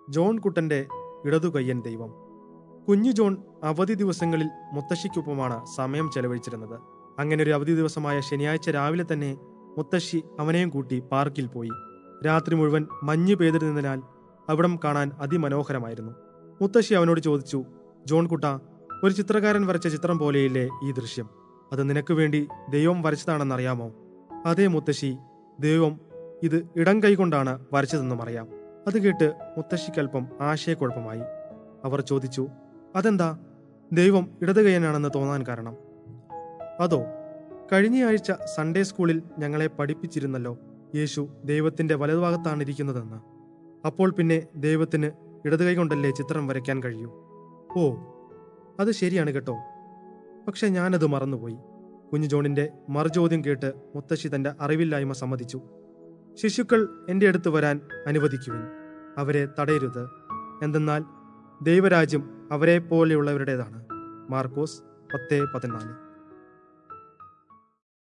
John കുട്ടന്റെ ഇടതുകയ്യൻ ദൈവം കുഞ്ഞു John അവധി ദിവസങ്ങളിൽ മുത്തശ്ശിക്കൊപ്പമാണ് സമയം ചെലവഴിച്ചിരുന്നത് അങ്ങനെ ഒരു അവധി ദിവസമായ ശനിയാഴ്ച രാവിലെ തന്നെ മുത്തശ്ശി അവനെയും കൂട്ടി പാർക്കിൽ പോയി രാത്രി മുഴുവൻ മഞ്ഞ് പെയ്തിരുന്നതിനാൽ അവിടം കാണാൻ അതിമനോഹരമായിരുന്നു മുത്തശ്ശി അവനോട് ചോദിച്ചു ജോൺ കുട്ട ഒരു ചിത്രകാരൻ വരച്ച ചിത്രം പോലെയില്ലേ ഈ ദൃശ്യം അത് നിനക്ക് വേണ്ടി ദൈവം വരച്ചതാണെന്നറിയാമോ അതേ മുത്തശ്ശി ദൈവം ഇത് ഇടം കൈകൊണ്ടാണ് വരച്ചതെന്നും അറിയാം അത് കേട്ട് മുത്തശ്ശിക്കല്പം ആശയക്കുഴപ്പമായി അവർ ചോദിച്ചു അതെന്താ ദൈവം ഇടത് കൈയനാണെന്ന് തോന്നാൻ കാരണം അതോ കഴിഞ്ഞയാഴ്ച സൺഡേ സ്കൂളിൽ ഞങ്ങളെ പഠിപ്പിച്ചിരുന്നല്ലോ യേശു ദൈവത്തിന്റെ വലതുഭാഗത്താണ് ഇരിക്കുന്നതെന്ന് അപ്പോൾ പിന്നെ ദൈവത്തിന് ഇടത് കൈ കൊണ്ടല്ലേ ചിത്രം വരയ്ക്കാൻ കഴിയൂ ഓ അത് ശരിയാണ് കേട്ടോ പക്ഷെ ഞാനത് മറന്നുപോയി കുഞ്ഞു ജോണിന്റെ മറുചോദ്യം കേട്ട് മുത്തശ്ശി തന്റെ അറിവില്ലായ്മ സമ്മതിച്ചു ശിശുക്കൾ എൻ്റെ അടുത്ത് വരാൻ അനുവദിക്കുവിൻ അവരെ തടയരുത് എന്തെന്നാൽ ദൈവരാജ്യം അവരെ പോലെയുള്ളവരുടേതാണ് മാർക്കോസ് പത്ത് പതിനാല്